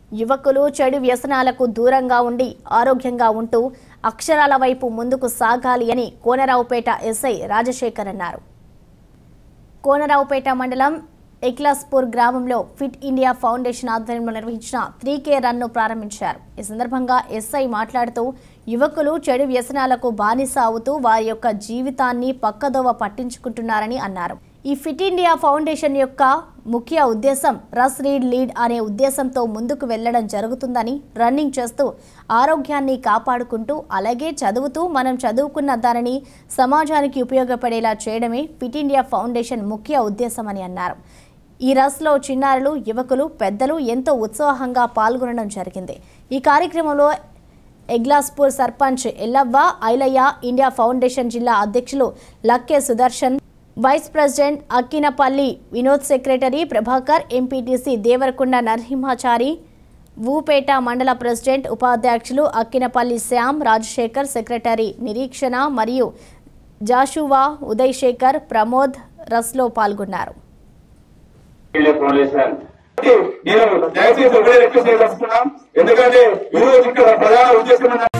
యువకులు చెడు వ్యసనాలకు దూరంగా ఉండి ఆరోగ్యంగా ఉంటూ అక్షరాల వైపు ముందుకు సాగాలి అని కోనరావుపేట ఎస్ఐ రాజశేఖర్ అన్నారు కోనరావుపేట మండలం ఎక్లాస్పూర్ గ్రామంలో ఫిట్ ఇండియా ఫౌండేషన్ ఆధ్వర్యంలో నిర్వహించిన త్రీ కే రన్ను ప్రారంభించారు ఈ సందర్భంగా ఎస్ఐ మాట్లాడుతూ యువకులు చెడు వ్యసనాలకు బానిస అవుతూ వారి యొక్క జీవితాన్ని పక్కదోవ పట్టించుకుంటున్నారని అన్నారు ఈ ఫిట్ ఇండియా ఫౌండేషన్ యొక్క ముఖ్య ఉద్దేశం రస్ రీడ్ లీడ్ అనే ఉద్దేశంతో ముందుకు వెళ్లడం జరుగుతుందని రన్నింగ్ చేస్తూ ఆరోగ్యాన్ని కాపాడుకుంటూ అలాగే చదువుతూ మనం చదువుకున్న దానిని సమాజానికి ఉపయోగపడేలా చేయడమే ఫిట్ ఇండియా ఫౌండేషన్ ముఖ్య ఉద్దేశమని అన్నారు ఈ రస్లో చిన్నారులు యువకులు పెద్దలు ఎంతో ఉత్సాహంగా పాల్గొనడం జరిగింది ఈ కార్యక్రమంలో ఎగ్లాస్పూర్ సర్పంచ్ ఎల్లవ్వ ఐలయ్య ఇండియా ఫౌండేషన్ జిల్లా అధ్యక్షులు Lakke Sudarshan vice president Akkinapalli Vinod secretary Prabhakar MPTC Devarakonda Narasimhachari Oopeta mandal president ఉపాధ్యక్షులు అక్కినపల్లి శ్యామ్ రాజశేఖర్ సెక్రటరీ నిరీక్షణ మరియు జాషువా ఉదయ్ శేఖర్ ప్రమోద్ రస్లో పాల్గొన్నారు ఇండియా ఫౌండేషన్ నేను దయచేసి ఒకటే రిక్వెస్ట్ చేయదలుచుకున్నాం ఎందుకంటే ఈ రోజు ఇక్కడ ప్రధాన ఉద్దేశం